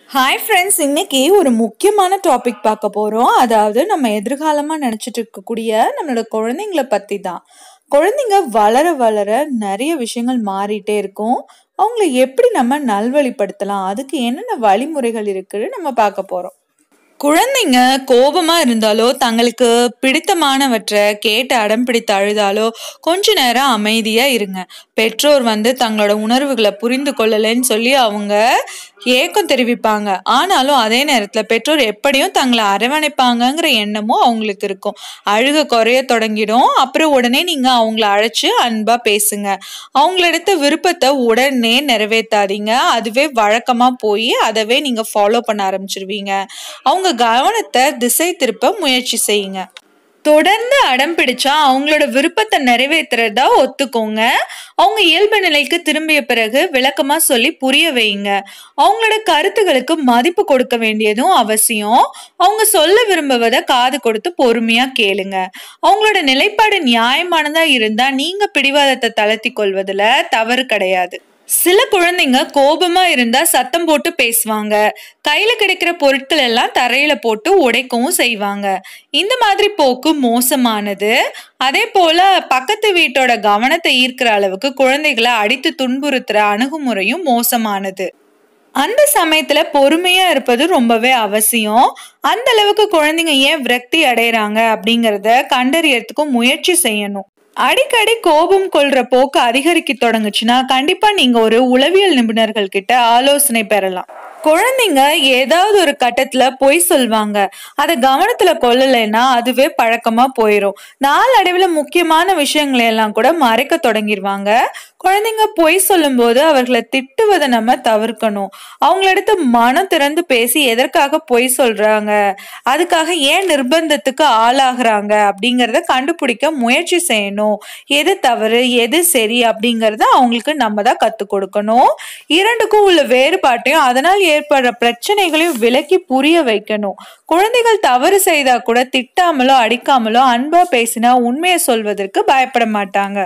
hi friends இன்னைக்கு ஒரு முக்கியமான டாபிக் பார்க்க போகிறோம் அதாவது நம்ம எதிர்காலமாக நினச்சிட்டு இருக்கக்கூடிய நம்மளோட குழந்தைங்கள பற்றி தான் குழந்தைங்க வளர வளர நிறைய விஷயங்கள் மாறிட்டே இருக்கும் அவங்கள எப்படி நம்ம நல்வழிப்படுத்தலாம் அதுக்கு என்னென்ன வழிமுறைகள் இருக்குன்னு நம்ம பார்க்க போகிறோம் குழந்தைங்க கோபமா இருந்தாலோ தங்களுக்கு பிடித்தமானவற்றை கேட்டு அடம் பிடித்து அழுதாலோ கொஞ்ச நேரம் அமைதியா இருங்க பெற்றோர் வந்து தங்களோட உணர்வுகளை புரிந்து கொள்ளலைன்னு சொல்லி அவங்க ஏக்கம் தெரிவிப்பாங்க ஆனாலும் அதே நேரத்துல பெற்றோர் எப்படியும் தங்களை அரவணைப்பாங்கங்கிற எண்ணமும் அவங்களுக்கு இருக்கும் அழுக குறைய தொடங்கிடும் அப்புறம் உடனே நீங்க அவங்கள அழைச்சு அன்பா பேசுங்க அவங்களெடுத்த விருப்பத்தை உடனே நிறைவேற்றாதீங்க அதுவே வழக்கமா போய் அதவே நீங்க ஃபாலோ பண்ண ஆரம்பிச்சிருவீங்க அவங்க கவனத்தை திசை திருப்ப முயற்சி செய்யுங்க தொடர்ந்து அடம் பிடிச்சா அவங்களோட விருப்பத்தை நிறைவேற்றுறதா ஒத்துக்கோங்க அவங்க இயல்பு நிலைக்கு திரும்பிய பிறகு விளக்கமா சொல்லி புரிய வைங்க அவங்களோட கருத்துகளுக்கு மதிப்பு கொடுக்க வேண்டியதும் அவசியம் அவங்க சொல்ல விரும்புவதை காது கொடுத்து பொறுமையா கேளுங்க அவங்களோட நிலைப்பாடு நியாயமானதா இருந்தா நீங்க பிடிவாதத்தை தளர்த்தி கொள்வதுல தவறு கிடையாது சில குழந்தைங்க கோபமா இருந்தா சத்தம் போட்டு பேசுவாங்க கையில கிடைக்கிற பொருட்கள் எல்லாம் தரையில போட்டு உடைக்கவும் செய்வாங்க இந்த மாதிரி போக்கு மோசமானது அதே போல பக்கத்து வீட்டோட கவனத்தை ஈர்க்கிற அளவுக்கு குழந்தைகளை அடித்து துன்புறுத்துற அணுகுமுறையும் மோசமானது அந்த சமயத்துல பொறுமையா இருப்பது ரொம்பவே அவசியம் அந்த அளவுக்கு குழந்தைங்க ஏன் விரக்தி அடைறாங்க அப்படிங்கறத கண்டறியறதுக்கும் முயற்சி செய்யணும் அடிக்கடி கோபம் கொள்ற போக்கு அதிகரிக்க தொடங்குச்சுன்னா கண்டிப்பா நீங்க ஒரு உளவியல் நிபுணர்கள் கிட்ட ஆலோசனை பெறலாம் குழந்தைங்க ஏதாவது ஒரு கட்டத்துல பொய் சொல்வாங்க அதை கவனத்துல கொள்ளலைன்னா அதுவே பழக்கமா போயிடும் நாளடைவுல முக்கியமான விஷயங்களை எல்லாம் கூட மறைக்க தொடங்கிடுவாங்க குழந்தைங்க பொய் சொல்லும்போது அவர்களை திட்டுவதை நம்ம தவிர்க்கணும் அவங்களடுத்து மனம் திறந்து பேசி எதற்காக பொய் சொல்றாங்க அதுக்காக ஏன் நிர்பந்தத்துக்கு ஆளாகிறாங்க அப்படிங்கிறத கண்டுபிடிக்க முயற்சி செய்யணும் எது தவறு எது சரி அப்படிங்கறத அவங்களுக்கு நம்ம தான் கத்துக் கொடுக்கணும் இரண்டுக்கும் உள்ள வேறுபாட்டையும் அதனால் ஏற்படுற பிரச்சனைகளையும் விலக்கி புரிய வைக்கணும் குழந்தைகள் தவறு செய்தா கூட திட்டாமலோ அடிக்காமலோ அன்பா பேசினா உண்மையை சொல்வதற்கு பயப்பட மாட்டாங்க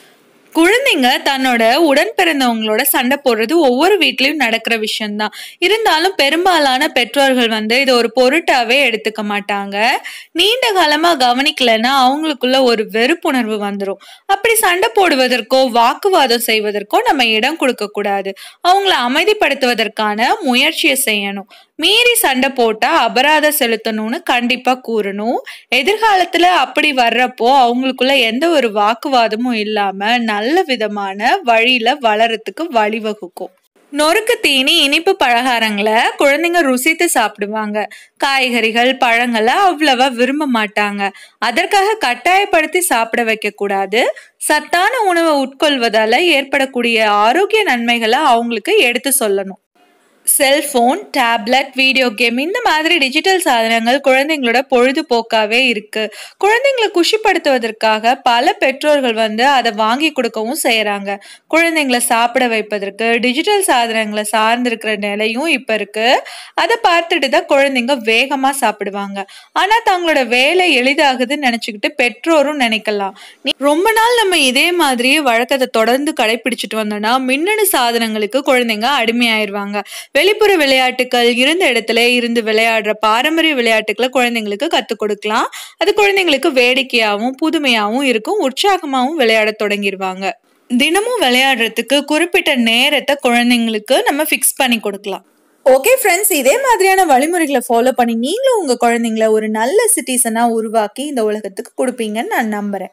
குழந்தைங்க தன்னோட உடன் பிறந்தவங்களோட சண்டை போடுறது ஒவ்வொரு வீட்லயும் நடக்கிற விஷயம்தான் இருந்தாலும் பெரும்பாலான பெற்றோர்கள் வந்து இதை ஒரு பொருட்டாவே எடுத்துக்க மாட்டாங்க நீண்ட காலமா கவனிக்கலைன்னா அவங்களுக்குள்ள ஒரு வெறுப்புணர்வு வந்துடும் அப்படி சண்டை போடுவதற்கோ வாக்குவாதம் செய்வதற்கோ நம்ம இடம் கொடுக்க கூடாது அவங்கள அமைதிப்படுத்துவதற்கான முயற்சியை செய்யணும் மீறி சண்டை போட்டா அபராதம் செலுத்தணும்னு கண்டிப்பா கூறணும் எதிர்காலத்துல அப்படி வர்றப்போ அவங்களுக்குள்ள எந்த ஒரு வாக்குவாதமும் இல்லாம நல்ல விதமான வழியில வளரத்துக்கு வழிவகுக்கும் நொறுக்கு தீனி இனிப்பு பலகாரங்களை குழந்தைங்க ருசித்து சாப்பிடுவாங்க காய்கறிகள் பழங்களை அவ்வளவா விரும்ப மாட்டாங்க அதற்காக கட்டாயப்படுத்தி சாப்பிட வைக்க கூடாது சத்தான உணவை உட்கொள்வதால ஏற்படக்கூடிய ஆரோக்கிய நன்மைகளை அவங்களுக்கு எடுத்து சொல்லணும் செல்போன் டேப்லெட் வீடியோ கேம் இந்த மாதிரி டிஜிட்டல் சாதனங்கள் குழந்தைங்களோட பொழுதுபோக்காவே இருக்கு குழந்தைங்களை குஷிப்படுத்துவதற்காக பல பெற்றோர்கள் வந்து அதை வாங்கி கொடுக்கவும் செய்யறாங்க குழந்தைங்களை சாப்பிட வைப்பதற்கு டிஜிட்டல் சாதனங்களை சார்ந்திருக்கிற நிலையும் இப்ப இருக்கு அதை பார்த்துட்டு தான் குழந்தைங்க வேகமா சாப்பிடுவாங்க ஆனா தங்களோட வேலை எளிதாகுதுன்னு நினைச்சுக்கிட்டு பெற்றோரும் நினைக்கலாம் ரொம்ப நாள் நம்ம இதே மாதிரியே வழக்கத்தை தொடர்ந்து கடைபிடிச்சிட்டு வந்தோம்னா மின்னணு சாதனங்களுக்கு குழந்தைங்க அடிமையாயிருவாங்க வெளிப்புற விளையாட்டுகள் இருந்த இடத்துல இருந்து விளையாடுற பாரம்பரிய விளையாட்டுகளை குழந்தைங்களுக்கு கற்றுக் கொடுக்கலாம் அது குழந்தைங்களுக்கு வேடிக்கையாகவும் புதுமையாகவும் இருக்கும் உற்சாகமாகவும் விளையாட தொடங்கிடுவாங்க தினமும் விளையாடுறதுக்கு குறிப்பிட்ட நேரத்தை குழந்தைங்களுக்கு நம்ம ஃபிக்ஸ் பண்ணி கொடுக்கலாம் ஓகே ஃப்ரெண்ட்ஸ் இதே மாதிரியான வழிமுறைகளை ஃபாலோ பண்ணி நீங்களும் உங்கள் குழந்தைங்கள ஒரு நல்ல சிட்டிசனாக உருவாக்கி இந்த உலகத்துக்கு கொடுப்பீங்கன்னு நான் நம்புகிறேன்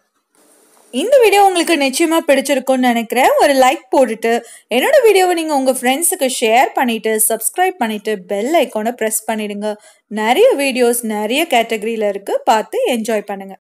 இந்த வீடியோ உங்களுக்கு நிச்சயமா பிடிச்சிருக்கும்னு நினைக்கிறேன் ஒரு லைக் போட்டுட்டு என்னோட வீடியோவை நீங்க உங்க ஃப்ரெண்ட்ஸுக்கு ஷேர் பண்ணிட்டு சப்ஸ்கிரைப் பண்ணிட்டு பெல் ஐக்கானை ப்ரெஸ் பண்ணிடுங்க நிறைய வீடியோஸ் நிறைய கேட்டகரியில இருக்கு பார்த்து என்ஜாய் பண்ணுங்க